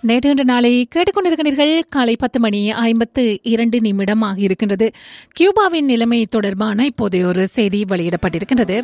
நேற்று நாளை கேட்டுக்கொண்டிருக்கிறீர்கள் காலை பத்து மணி ஐம்பத்து இரண்டு நிமிடம் ஆகியிருக்கின்றது கியூபாவின் நிலைமை தொடர்பான இப்போதைய ஒரு செய்தி வெளியிடப்பட்டிருக்கின்றது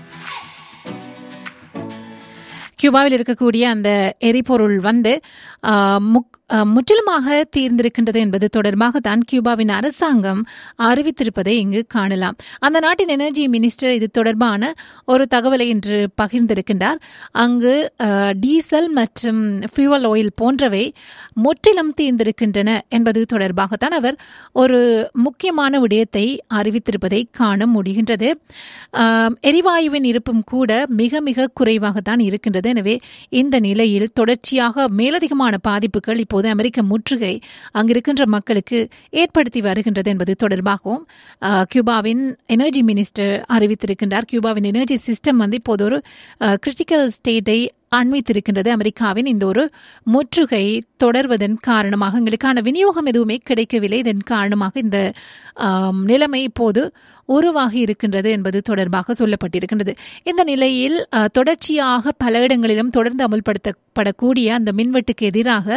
கியூபாவில் இருக்கக்கூடிய அந்த எரிபொருள் வந்து ஆஹ், முக்- ஆஹ், முற்றிலுமாக தீர்ந்திருக்கின்றது என்பது தொடர்பாக தான் கியூபாவின் அரசாங்கம் அறிவித்திருப்பதை இங்கு காணலாம் அந்த நாட்டின் எனர்ஜி மினிஸ்டர் இது தொடர்பான ஒரு தகவலை இன்று பகிர்ந்திருக்கின்றார் அங்கு ஆஹ், டீசல் மற்றும் ஃபியூவல் ஆயில் போன்றவை முற்றிலும் தீர்ந்திருக்கின்றன என்பது தொடர்பாகத்தான் அவர் ஒரு முக்கியமான விடயத்தை அறிவித்திருப்பதை காண முடிகின்றது ஆம், எரிவாயுவின் இருப்பும் கூட மிக மிக குறைவாகத்தான் இருக்கின்றது எனவே இந்த நிலையில் தொடர்ச்சியாக மேலதிகமான பாதிப்புகள் இப்போது அமெரிக்க முற்றுகை அங்கிருக்கின்ற மக்களுக்கு ஏற்படுத்தி வருகின்றது என்பது தொடர்பாகவும் ஆ, கியூபாவின் எனர்ஜி மினிஸ்டர் அறிவித்திருக்கின்றார் கியூபாவின் எனர்ஜி சிஸ்டம் வந்து இப்போது ஒரு கிரிட்டிக்கல் ஸ்டேட்டை அண்மித்திருக்கின்றது அமெரிக்காவின் இந்த ஒரு முற்றுகை தொடர்வதன் காரணமாக எங்களுக்கான விநியோகம் எதுவுமே கிடைக்கவில்லை இதன் காரணமாக இந்த ஆம், நிலைமை இப்போது உருவாகி இருக்கின்றது என்பது தொடர்பாக சொல்லப்பட்டிருக்கின்றது இந்த நிலையில் அ, தொடர்ச்சியாக பல இடங்களிலும் தொடர்ந்து அமுல்படுத்தப்படக்கூடிய அந்த மின்வெட்டுக்கு எதிராக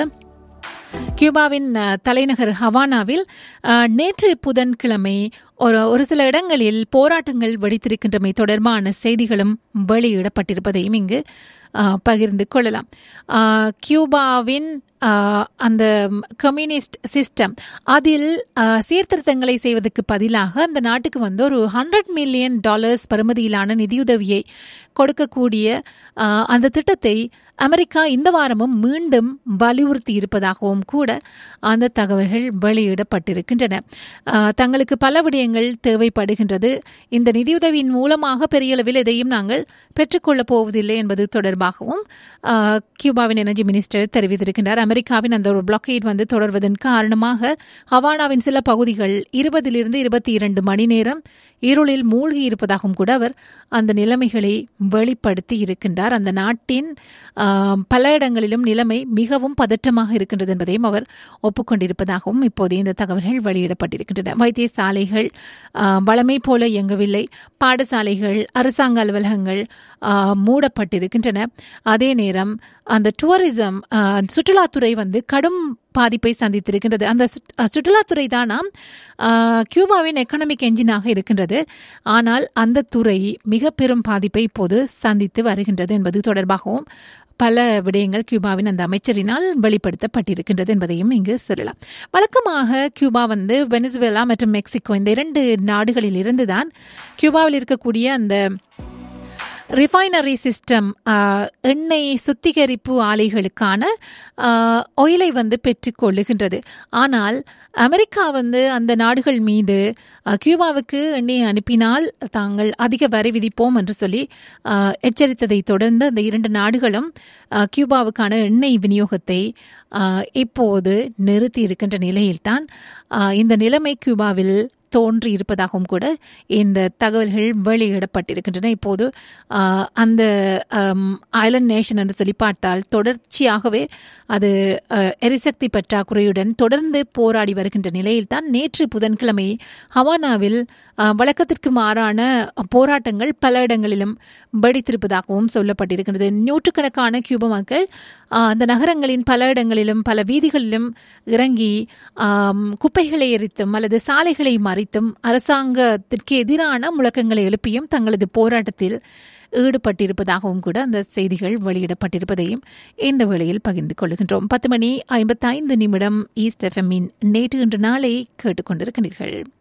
கியூபாவின் அ, தலைநகர் ஹவானாவில் அ, நேற்று புதன்கிழமை ஒரு ஒரு சில இடங்களில் போராட்டங்கள் வெடித்திருக்கின்றமை தொடர்பான செய்திகளும் வெளியிடப்பட்டிருப்பதையும் இங்கு அ, பகிர்ந்து கொள்ளலாம் அ, கியூபாவின் அ, அந்த கம்யூனிஸ்ட் சிஸ்டம் அதில் அ, சீர்திருத்தங்களை செய்வதற்கு பதிலாக அந்த நாட்டுக்கு வந்து ஒரு ஹண்ட்ரட் மில்லியன் டாலர்ஸ் பெறுமதியிலான நிதியுதவியை கொடுக்கக்கூடிய அ, அந்த திட்டத்தை அமெரிக்கா இந்த வாரமும் மீண்டும் வலியுறுத்தி இருப்பதாகவும் கூட அந்த தகவல்கள் வெளியிடப்பட்டிருக்கின்றன அஹ், தங்களுக்கு பல விடயங்கள் தேவைப்படுகின்றது இந்த நிதியுதவியின் மூலமாக பெரிய அளவில் எதையும் நாங்கள் பெற்றுக்கொள்ளப் போவதில்லை என்பது தொடர்பாகவும் அஹ், கியூபாவின் எனர்ஜி மினிஸ்டர் தெரிவித்திருக்கின்றார் அமெரிக்காவின் அந்த ஒரு பிளாக்கேட் வந்து தொடர்வதன் காரணமாக ஹவானாவின் சில பகுதிகள் இருபதிலிருந்து இருபத்தி இரண்டு மணி நேரம் இருளில் மூழ்கி இருப்பதாகவும் கூட அவர் அந்த நிலைமைகளை வெளிப்படுத்தி இருக்கின்றார் அந்த நாட்டின் ஆம், பல இடங்களிலும் நிலைமை மிகவும் பதற்றமாக இருக்கின்றது என்பதையும் அவர் ஒப்புக்கொண்டிருப்பதாகவும் இப்போது இந்த தகவல்கள் வெளியிடப்பட்டிருக்கின்றன வைத்தியசாலைகள் ஆ, வழமை போல இயங்கவில்லை பாடசாலைகள் அரசாங்க அலுவலகங்கள் ஆ, மூடப்பட்டிருக்கின்றன அதே நேரம் அந்த டூரிசம் ஆ, சுற்றுலாத்துறை வந்து கடும் பாதிப்பை சந்தித்திருக்கின்றது அந்த சுற்- அ, சுற்றுலாத்துறை தானாம் ஆ, கியூபாவின் எக்கனாமிக் என்ஜினாக இருக்கின்றது ஆனால் அந்த துறை மிக பெரும் பாதிப்பை இப்போது சந்தித்து வருகின்றது என்பது தொடர்பாகவும் பல விடயங்கள் கியூபாவின் அந்த அமைச்சரினால் வெளிப்படுத்தப்பட்டிருக்கின்றது என்பதையும் இங்கு சொல்லலாம் வழக்கமாக கியூபா வந்து வெனிசுவேலா மற்றும் மெக்சிகோ இந்த இரண்டு நாடுகளில் இருந்துதான் கியூபாவில் இருக்கக்கூடிய அந்த ரிஃபைனரி சிஸ்டம் எண்ணெய் சுத்திகரிப்பு ஆலைகளுக்கான ஆயிலை வந்து பெற்றுக்கொள்ளுகின்றது ஆனால் அமெரிக்கா வந்து அந்த நாடுகள் மீது அஹ், கியூபாவுக்கு எண்ணெயை அனுப்பினால் தாங்கள் அதிக வரி விதிப்போம் என்று சொல்லி அஹ், எச்சரித்ததை தொடர்ந்து அந்த இரண்டு நாடுகளும் அஹ், கியூபாவுக்கான எண்ணெய் விநியோகத்தை அஹ், இப்போது நிறுத்தி இருக்கின்ற நிலையில்தான் அஹ், இந்த நிலைமை கியூபாவில் தோன்றி இருப்பதாகவும் கூட இந்த தகவல்கள் வெளியிடப்பட்டிருக்கின்றன இப்போது ஆஹ், அந்த ஐலண்ட் நேஷன் என்று சொல்லி பார்த்தால் தொடர்ச்சியாகவே அது ஆஹ், எரிசக்தி பற்றாக்குறையுடன் தொடர்ந்து போராடி வருகின்ற நிலையில்தான் நேற்று புதன்கிழமை ஹவானாவில் ஆஹ், வழக்கத்திற்கு மாறான போராட்டங்கள் பல இடங்களிலும் வெடித்திருப்பதாகவும் சொல்லப்பட்டிருக்கின்றது நூற்றுக்கணக்கான கியூப மக்கள் ஆஹ், அந்த நகரங்களின் பல இடங்களிலும் பல வீதிகளிலும் இறங்கி ஆம், குப்பைகளை எரித்தும் அல்லது சாலைகளை மறித்தும் அரசாங்கத்திற்கு எதிரான முழக்கங்களை எழுப்பியும் தங்களது போராட்டத்தில் ஈடுபட்டிருப்பதாகவும் கூட அந்த செய்திகள் வெளியிடப்பட்டிருப்பதையும் இந்த வேளையில் பகிர்ந்து கொள்கின்றோம் பத்து மணி ஐம்பத்தைந்து நிமிடம் ஈஸ்ட் எஃப்எம்மின் நேற்று இன்று நாளை கேட்டுக்கொண்டிருக்கிறீர்கள்